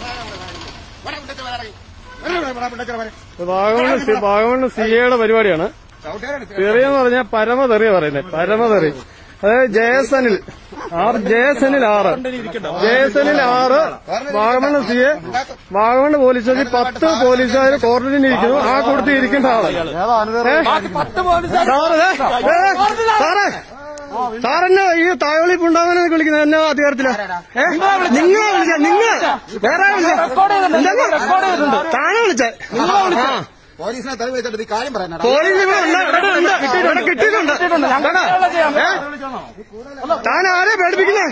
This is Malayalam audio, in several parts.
വാഗമണ് സി- വാഗമണ് സി എയുടെ പരിപാടിയാണ് തെറിയെന്ന് പറഞ്ഞാൽ പരമതെറിയ പറയുന്നത് പരമതെറി അതായത് ജെ എസ് എനിൽ ആറ് ജെ എസ് എനിൽ ആറ് ജെ എസ് എനിൽ ആറ് Vagamon C A Vagamon police സ്റ്റേഷനിൽ പത്ത് പോലീസുകാർ ക്വാറന്റൈനിൽ ഇരിക്കുന്നു ആ കൂട്ടത്തിൽ ഇരിക്കേണ്ട ആള് ഏ? സാറ് ദേ, ദേ, സാറേ സാറെന്നെ ഈ തായോളി പുണ്ടാവനെ വിളിക്കുന്നത് എന്നെ അധികാരത്തില് നിങ്ങളെ വിളിച്ച നിങ്ങൾ വേറെ താനെ വിളിച്ച പോലീസിനെ തെളിവ് വെച്ചിട്ട് ഈ കാര്യം പറയാനാ പോലീസ് ഇവിടെ ഉണ്ട്, ഇവിടെ ഉണ്ട്, ഇവിടെ കിട്ടിയിട്ടുണ്ട് കേട്ടോ? ഏ? താൻ ആരെ പേടിപ്പിക്കുന്നേ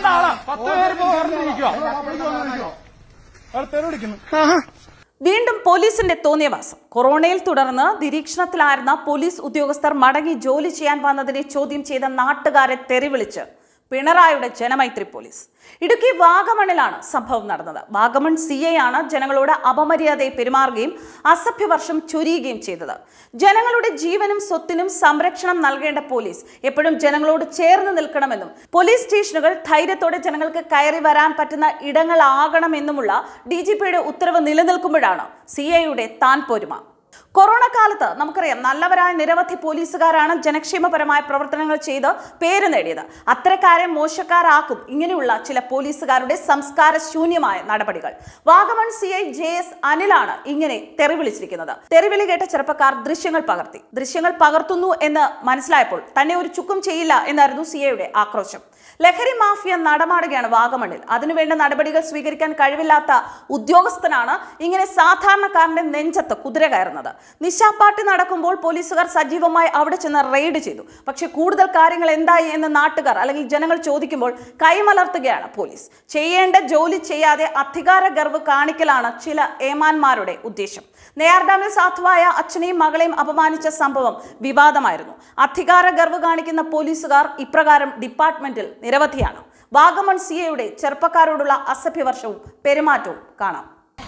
ആഹാ. വീണ്ടും പോലീസിന്റെ തോന്നിയവാസം കൊറോണയിൽ തുടർന്ന് നിരീക്ഷണത്തിലായിരുന്ന പോലീസ് ഉദ്യോഗസ്ഥർ മടങ്ങി ജോലി ചെയ്യാൻ വന്നതിനെ ചോദ്യം ചെയ്ത നാട്ടുകാരെ തെറിവിളിച്ച് പിണറായിയുടെ ജനമൈത്രി പോലീസ് ഇടുക്കി വാഗമണിലാണ് സംഭവം നടന്നത് വാഗമൺ സി ഐ ആണ് ജനങ്ങളോട് അപമര്യാദയെ പെരുമാറുകയും അസഭ്യവർഷം ചൊരിയുകയും ചെയ്തത് ജനങ്ങളുടെ ജീവനും സ്വത്തിനും സംരക്ഷണം നൽകേണ്ട പോലീസ് എപ്പോഴും ജനങ്ങളോട് ചേർന്ന് നിൽക്കണമെന്നും പോലീസ് സ്റ്റേഷനുകൾ ധൈര്യത്തോടെ ജനങ്ങൾക്ക് കയറി വരാൻ പറ്റുന്ന ഇടങ്ങളാകണമെന്നുമുള്ള ഡി ജി പിയുടെ ഉത്തരവ് നിലനിൽക്കുമ്പോഴാണ് സി ഐയുടെ താൻ പോരുമ കൊറോണ കാലത്ത് നമുക്കറിയാം നല്ലവരായ നിരവധി പോലീസുകാരാണ് ജനക്ഷേമപരമായ പ്രവർത്തനങ്ങൾ ചെയ്ത് പേര് നേടിയത് അത്തരക്കാരെ മോശക്കാരാക്കും ഇങ്ങനെയുള്ള ചില പോലീസുകാരുടെ സംസ്കാര ശൂന്യമായ നടപടികൾ Vagamon C I J S അനിലാണ് ഇങ്ങനെ തെറിവിളിച്ചിരിക്കുന്നത് തെറിവിളി കേട്ട ചെറുപ്പക്കാർ ദൃശ്യങ്ങൾ പകർത്തി ദൃശ്യങ്ങൾ പകർത്തുന്നു എന്ന് മനസ്സിലായപ്പോൾ തന്നെ ഒരു ചുക്കും ചെയ്യില്ല എന്നായിരുന്നു സി ഐയുടെ ആക്രോശം ലഹരി മാഫിയ നടമാടുകയാണ് വാഗമണ്ണിൽ അതിനുവേണ്ട നടപടികൾ സ്വീകരിക്കാൻ കഴിവില്ലാത്ത ഉദ്യോഗസ്ഥനാണ് ഇങ്ങനെ സാധാരണക്കാരന്റെ നെഞ്ചത്ത് കുതിര കയറുന്നത് നിശാപ്പാട്ടി നടക്കുമ്പോൾ പോലീസുകാർ സജീവമായി അവിടെ ചെന്ന് റെയ്ഡ് ചെയ്തു പക്ഷെ കൂടുതൽ കാര്യങ്ങൾ എന്തായി എന്ന് നാട്ടുകാർ അല്ലെങ്കിൽ ജനങ്ങൾ ചോദിക്കുമ്പോൾ കൈമലർത്തുകയാണ് പോലീസ് ചെയ്യേണ്ട ജോലി ചെയ്യാതെ അധികാര ഗർവ് കാണിക്കലാണ് ചില ഏമാന്മാരുടെ ഉദ്ദേശം നെയ്യാർ ഡാമിൽ സാധുവായ അച്ഛനെയും മകളെയും അപമാനിച്ച സംഭവം വിവാദമായിരുന്നു അധികാര ഗർവ് കാണിക്കുന്ന പോലീസുകാർ ഇപ്രകാരം ഡിപ്പാർട്ട്മെന്റിൽ നിരവധിയാണ് വാഗമൺ സി എയുടെ ചെറുപ്പക്കാരോടുള്ള അസഭ്യവർഷവും പെരുമാറ്റവും കാണാം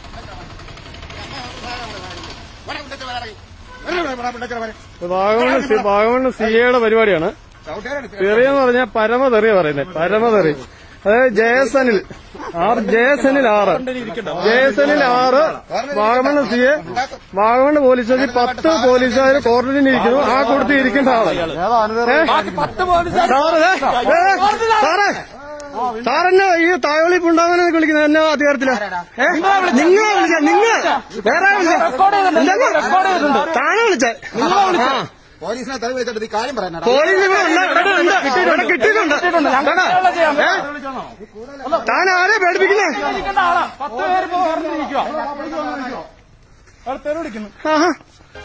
വാഗമണ് സി- വാഗമണ് സി എയുടെ പരിപാടിയാണ് തെറിയെന്ന് പറഞ്ഞാൽ പരമതെറിയ പറയുന്നത് പരമതെറി അതായത് ജെ എസ് എനിൽ ആറ് ജെ എസ് എനിൽ ആറ് ജെ എസ് എനിൽ ആറ് Vagamon C A Vagamon police സ്റ്റേഷനിൽ പത്ത് പോലീസുകാർ ക്വാറന്റൈനിൽ ഇരിക്കുന്നു ആ കൂട്ടത്തിൽ ഇരിക്കേണ്ട ആള് ഏ? സാറ് ദേ, ദേ, സാറേ സാറെന്നെ ഈ തായോളി പുണ്ടാവനെ വിളിക്കുന്നത് എന്നെ അധികാരത്തില് നിങ്ങളെ വിളിച്ച നിങ്ങൾ വേറെ താനെ വിളിച്ച പോലീസിനെ തെളിവ് വെച്ചിട്ട് ഈ കാര്യം പറയാനാ പോലീസ് ഇവിടെ ഉണ്ട്, ഇവിടെ ഉണ്ട്, ഇവിടെ കിട്ടിയിട്ടുണ്ട് കേട്ടോ? ഏ? താൻ ആരെ പേടിപ്പിക്കുന്നേ ആഹാ.